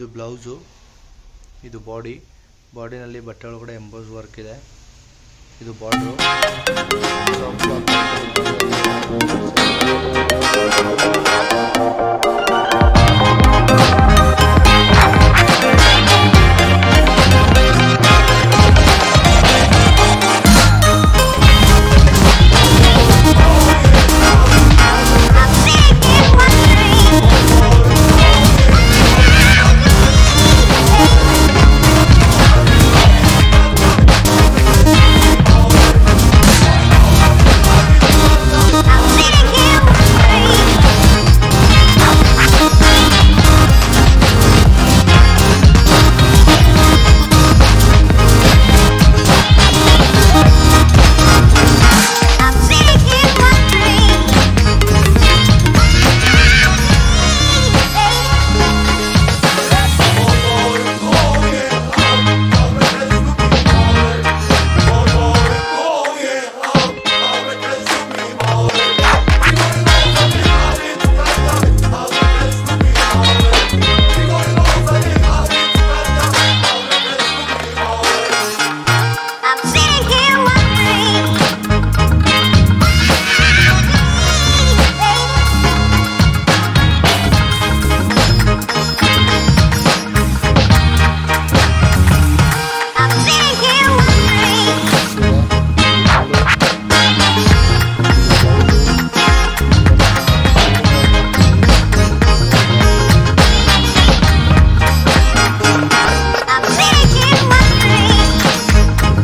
Blouse ಇದು body ಬಾಡಿನಲ್ಲಿ ಬಟ್ಟೆ ಒಳಗಡೆ ಎಂಬೋಸ್ ವರ್ಕ್ ಇದೆ ಇದು border I'm sitting here wondering. I'm sitting here wondering. I'm sitting here wondering.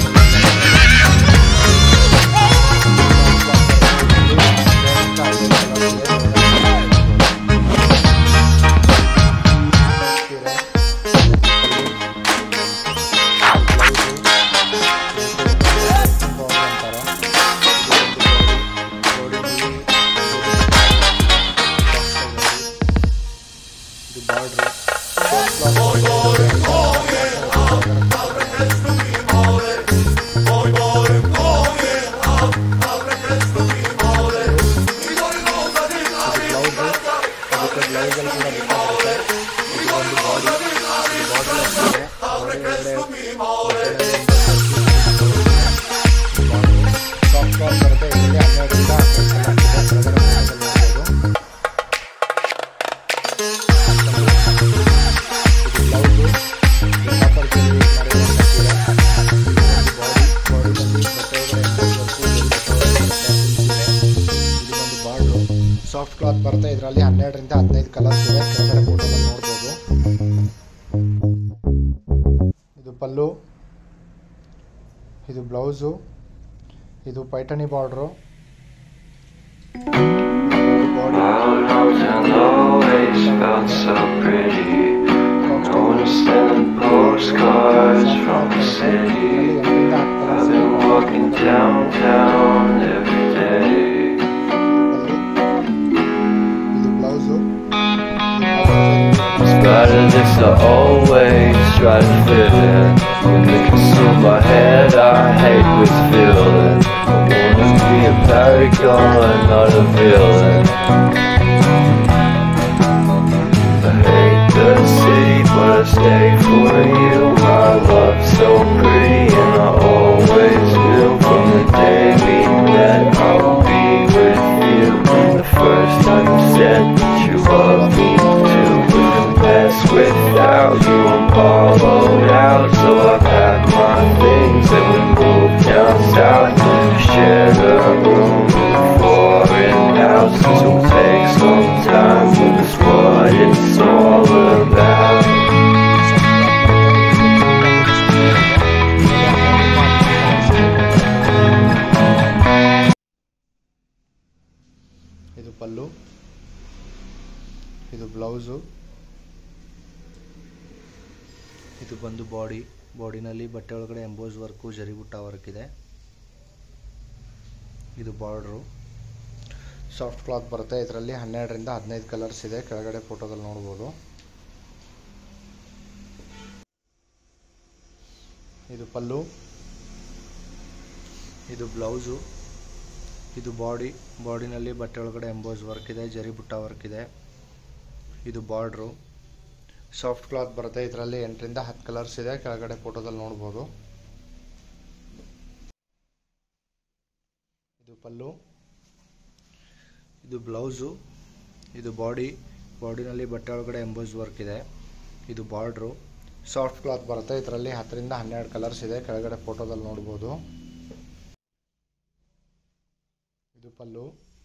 ಇದು ಬಾರ್ಡ್ರು ಬ್ಲೌಸು ಅದಕ್ಕೆ ಬ್ಲೌಸಲ್ಲಿ ಕೂಡ ಬೇಕಾಗುತ್ತೆ ಇದು ಒಂದು ಬಾಡಿ ಇದು ಬಾಡಿ ಬಾಡಿ ಒಳಗಡೆ ಸಾಫ್ಟ್ ಕ್ಲಾತ್ ಬರುತ್ತೆ ಇದರಲ್ಲಿ ಹನ್ನೆರಡರಿಂದ ಹನ್ನೆರಡು ಕಲರ್ ಹಾಕಿದೆ ಕೆಳಗಡೆ ಭಾಗದಲ್ಲಿ ನೋಡ್ಬೋದು ಇದು ಬ್ಲೌಸು ಇದು ಕಾಪರ್ ಜರಿ ಮಾಡಿರುವಂಥ ಸೀರೆ ಇದು ಒಂದು ಬಾಡಿ ಬಾಡಿನಲ್ಲಿ ಬಟ್ಟೆ ಒಳಗಡೆ ಎಂಬೋಸ್ ವರ್ಕು ಎಲ್ಲಿ ಬಟ್ಟೆ ಒಳಗಡೆ ಟ್ಯಾಸಿಲ್ಸ್ ಇದೆ ಇದು ಒಂದು ಬಾರ್ಡ್ರು ಸಾಫ್ಟ್ ಕ್ಲಾತ್ ಬರುತ್ತೆ ಇದರಲ್ಲಿ ಹನ್ನೆರಡರಿಂದ ಹದಿನೈದು ಕಲರ್ಸ್ ಇದೆ ಕೆಳಗಡೆ ಫೋಟೋದಲ್ಲಿ ನೋಡ್ಬೋದು ಇದು ಪಲ್ಲು ಇದು ಬ್ಲೌಸು ಇದು Paithani border body Our roads and always felt so pretty. No one sending postcards from the city. I've been walking downtown every day. ಇದು blouse Spatterlicks are always try to fit in. When they consume my head, I hate this feeling. I wanna be a paragon, not a villain. I hate the city, but I stay for you. My love's so pretty, and I always knew from the day we met I will be with you. The first time you said that you love me too, couldn't pass without you. I'm hollowed out, so I packed my things and we moved down south to share a room in a foreign house. It'll take some time, but it's what it's all about. ಇದು ಪಲ್ಲು ಇದು blouse ಇದು ಬಂದು body ಬಾಡಿನಲ್ಲಿ ಬಟ್ಟೆ ಒಳಗಡೆ emboss work ಜರಿಬುಟ್ಟ work ಇದೆ ಇದು border soft cloth ಬರುತ್ತೆ ಇದರಲ್ಲಿ ಹನ್ನೆರಡರಿಂದ ಹದಿನೈದು ಕಲರ್ಸ್ ಇದೆ ಕೆಳಗಡೆ ಫೋಟೋದಲ್ಲಿ ನೋಡ್ಬೋದು ಇದು ಪಲ್ಲು ಇದು ಬ್ಲೌಸು ಇದು ಬಾಡಿ ಬಾಡಿನಲ್ಲಿ ಬಟ್ಟೆ ಒಳಗಡೆ ಎಂಬೋಸ್ ವರ್ಕ್ ಇದೆ ಜರಿ ಬುಟ್ಟ ವರ್ಕ್ ಇದೆ ಇದು ಬಾರ್ಡ್ರು ಸಾಫ್ಟ್ ಕ್ಲಾತ್ ಬರುತ್ತೆ ಇದರಲ್ಲಿ ಎಂಟರಿಂದ ಹತ್ತು ಕಲರ್ಸ್ ಇದೆ ಕೆಳಗಡೆ ಫೋಟೋದಲ್ಲಿ ನೋಡ್ಬೋದು ಇದು ಪಲ್ಲು ಇದು ಬ್ಲೌಸು ಇದು ಬಾಡಿ ಬಾಡಿನಲ್ಲಿ ಬಟ್ಟೆ ಒಳಗಡೆ ಎಂಬೋಸ್ ವರ್ಕ್ ಇದೆ ಇದು ಬಾರ್ಡ್ರು ಸಾಫ್ಟ್ ಕ್ಲಾತ್ ಬರುತ್ತೆ ಇದರಲ್ಲಿ ಹತ್ತರಿಂದ ಹನ್ನೆರಡು ಕಲರ್ಸ್ ಇದೆ ಕೆಳಗಡೆ ಫೋಟೋದಲ್ಲಿ ನೋಡ್ಬೋದು ಇದು ಪಲ್ಲು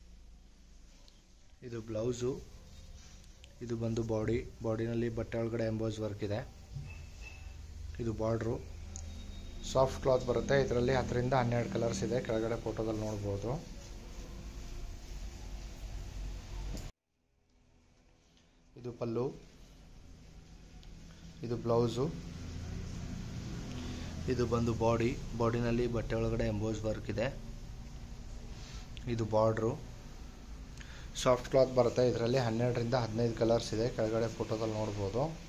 ಇದು ಬ್ಲೌಸು ಇದು ಬಂದು ಬಾಡಿ ಬಾಡಿನಲ್ಲಿ ಬಟ್ಟೆ ಒಳಗಡೆ ಎಂಬೋಸ್ ವರ್ಕ್ ಇದೆ ಇದು ಬಾರ್ಡ್ರು ಸಾಫ್ಟ್ ಕ್ಲಾತ್ ಬರುತ್ತೆ ಇದರಲ್ಲಿ ಹತ್ತರಿಂದ ಹನ್ನೆರಡು ಕಲರ್ಸ್ ಇದೆ ಕೆಳಗಡೆ ಫೋಟೋದಲ್ಲಿ ನೋಡ್ಬೋದು ಇದು ಪಲ್ಲು ಇದು ಬ್ಲೌಸು ಇದು ಬಂದು ಬಾಡಿ ಬಾಡಿನಲ್ಲಿ ಬಟ್ಟೆ ಒಳಗಡೆ ಎಂಬೋಸ್ ವರ್ಕ್ ಇದೆ ಇದು ಬಾರ್ಡ್ರು ಸಾಫ್ಟ್ ಕ್ಲಾತ್ ಬರುತ್ತೆ ಇದರಲ್ಲಿ ಹನ್ನೆರಡರಿಂದ ಹದಿನೈದು ಕಲರ್ಸ್ ಇದೆ ಕೆಳಗಡೆ ಫೋಟೋದಲ್ಲಿ ನೋಡ್ಬೋದು